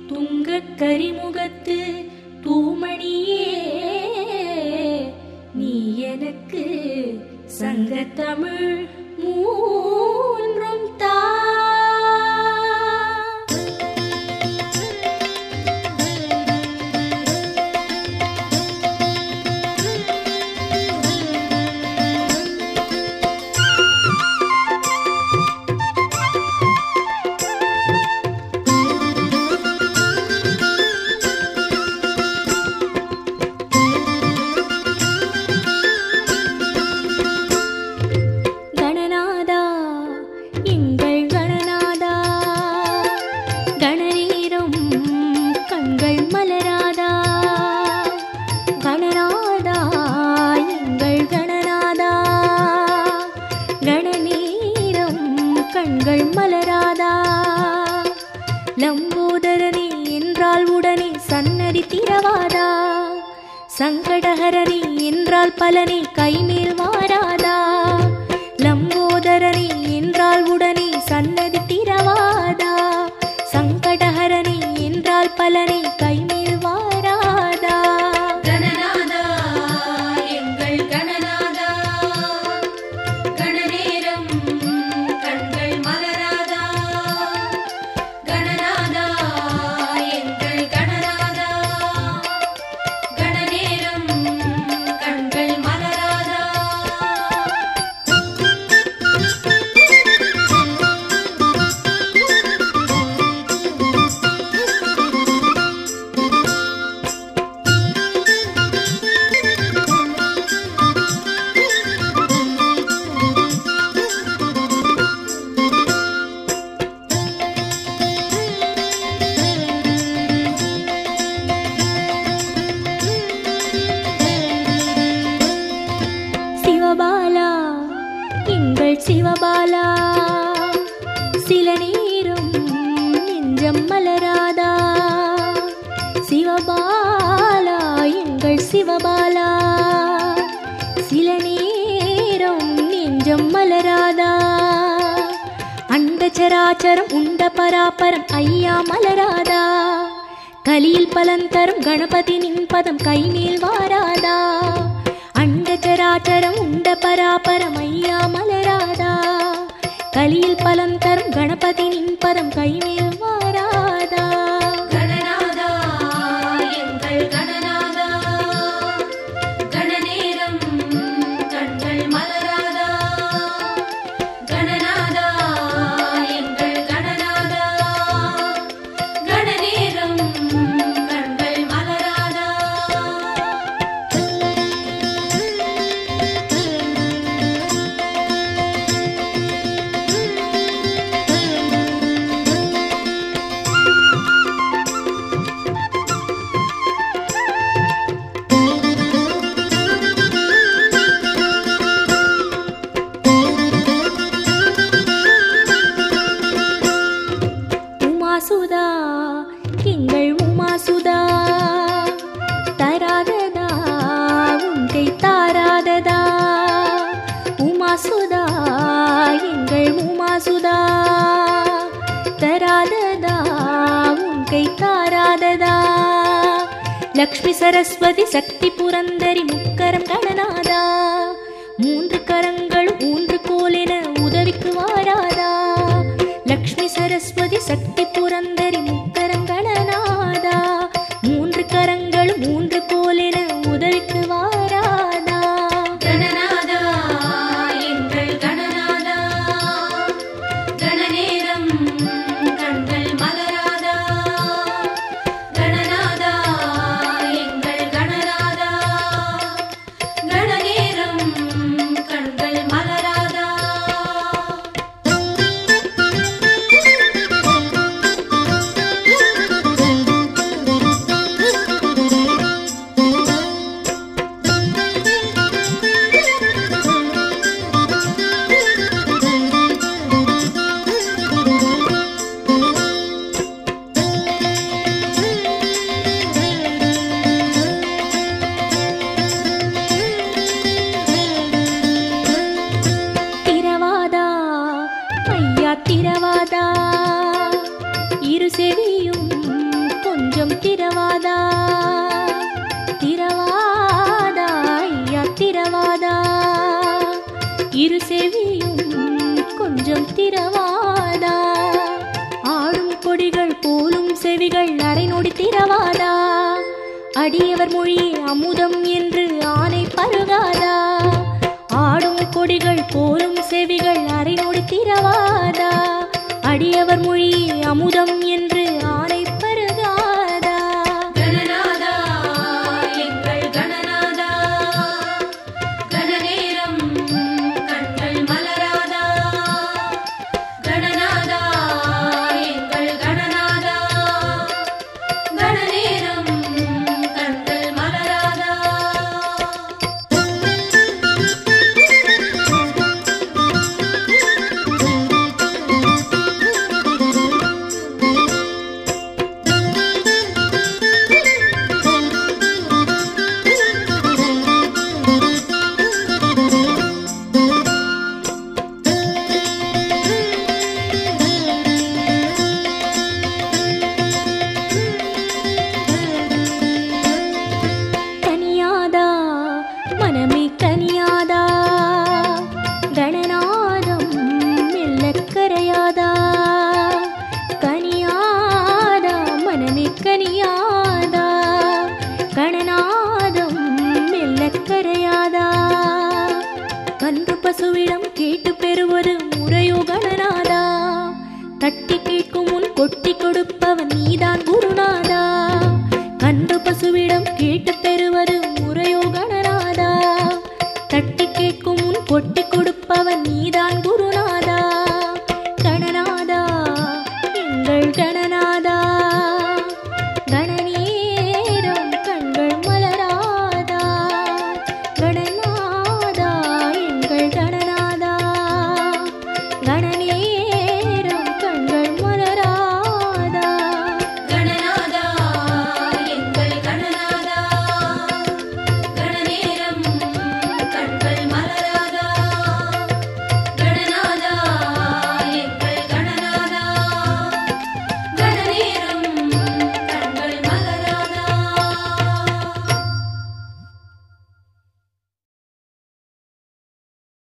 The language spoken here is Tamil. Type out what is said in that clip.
துங்கக் கரிமுகத்து தூமணியே நீ எனக்கு சங்கத்தமிழ் மூன்றும் தா கணநாதா எங்கள் கணநாதா கணநீரம் கண்கள் மலராதா கணநாதா எங்கள் கணநாதா கணநீரம் கண்கள் மலராதா லம்போதரனே என்றால் உடனே சன்னதி திரவாதா சங்கடஹரணி என்றால் பலனே கைமேல் வாராதா லம்போதரனே என்றால் உடனே சன்னதி திரவாதா சங்கடஹரணி என்றால் பலனே கைமேல் வாராதா கணநாதா எங்கள் கணநாதா கணநேரம் கண்கள் மலராதா கணநாதா எங்கள் கணநாதா கணநேரம் கண்கள் மலராதா சிவபாலா எங்கள் சிவபாலா சில நேரம் நெஞ்சம் மலராதா சிவபாலா எங்கள் சிவபாலா சில நேரம் நெஞ்சம் மலராதா அண்டச்சராச்சரம் உண்ட பராபரம் ஐயா மலராதா கலியில் பலந்தரும் கணபதி நின் பதம் கைமேல் வாராதா அண்டச்சராச்சரம் உண்ட பராபரம் ஐயா மலராதா கலியில் பலம் தரும் கணபதி நின் பதம் கைமேல் வாராதா கணநாதா எங்கள் கணநாதா கணநேரம் கண்கள் மலராதா கணநாதா எங்கள் கணநாதா கணநேரம் கண்கள் மலராதா உமாசுதா எங்கள் உமாசுதா தராததா உன்கை தாராததா உமாசுதா எங்கள் உமாசுதா தராததா உன்கை தாராததா லக்ஷ்மி சரஸ்வதி சக்தி புரந்தரி முக்கரம் கணநாதா மூன்று கரங்கள் ஊன்று கோலென உதவிக்கு வாராதா லக்ஷ்மி சரஸ்வதி சக்தி புரந்தரி முக்கரம் கணநாதா மூன்று கரங்கள் மூன்று கோலென உதவிக்கு வாராதா கணநாதா எங்கள் கணநாதா கணநேரம் கண்கள் மலராதா கணநாதா எங்கள் கணநாதா கணநேரம் கண்கள் மலராதா திரவாதா ஐயா திரவாதா இரு செவியும் செவிகள் அரை நொடி திரவாதா அடியவர் மொழியே அமுதம் என்று ஆனை பருகாதா ஆடும் கொடிகள் போலும் செவிகள் அரை நொடி திரவாதா அடியவர் மொழியே அமுதம் என்று ஆனை பருகாதா கணநாதா எங்கள் கணநாதா கணநேரம் கண்கள் மலராதா கணநாதா எங்கள் கணநாதா கணநேரம் கண்கள் மலராதா கனியாதா மனமே கனியாதா கணநாதம் மெல்லக்கரையாதா கனியாதா மனமே கனியாதா கணநாதம் மெல்லக்கரையாதா கன்று பசுவிடம் கேட்டு பெறுவது முறையோ கணநாதா தட்டி கேட்கும் முன் கொட்டி கொடுப்பவன் நீதான் குருநாதா கன்று பசுவிடம் கேட்டு பெறுவது முறையோ கணநாதா தட்டி கேட்கும் முன் கொட்டி கொடுப்பவன் நீதான் குருநாதா கணநாதா எங்கள் கணநாதா கணநேரம் கண்கள் மலராதா கணநாதா எங்கள் கணநாதா கணநே